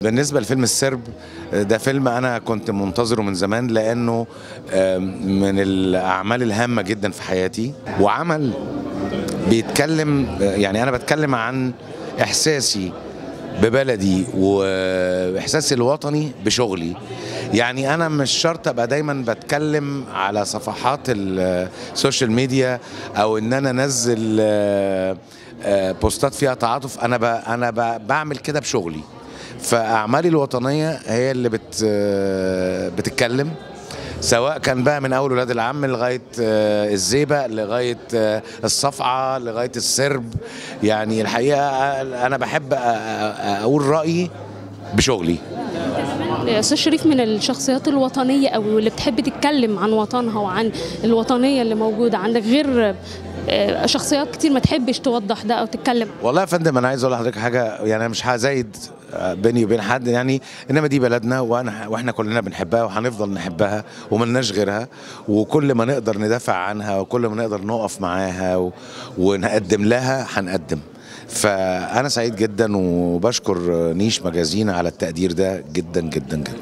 بالنسبه لفيلم السرب ده فيلم انا كنت منتظره من زمان لانه آم، من الاعمال الهامه جدا في حياتي وعمل بيتكلم يعني انا بتكلم عن احساسي ببلدي واحساسي الوطني بشغلي يعني انا مش شرط ابقى دايما بتكلم على صفحات السوشيال ميديا او ان انا انزل آه، آه، بوستات فيها تعاطف انا ب انا ب بعمل كده بشغلي فاعمالي الوطنيه هي اللي بت آه، بتتكلم سواء كان بقى من اول ولاد العم لغايه آه، الزيبق لغايه آه، الصفعه لغايه السرب يعني الحقيقه انا بحب أ- أ- اقول رايي بشغلي استاذ شريف من الشخصيات الوطنيه قوي واللي بتحب تتكلم عن وطنها وعن الوطنيه اللي موجوده عندك غير آه، شخصيات كتير ما تحبش توضح ده او تتكلم والله يا فندم انا عايز اقول لحضرتك حاجه يعني انا مش هزايد بيني وبين حد يعني انما دي بلدنا وانا واحنا كلنا بنحبها وهنفضل نحبها وملناش غيرها وكل ما نقدر ندافع عنها وكل ما نقدر نقف معاها و- ونقدم لها هنقدم فانا سعيد جدا وبشكر نيش مجازين على التقدير ده جدا جدا جدا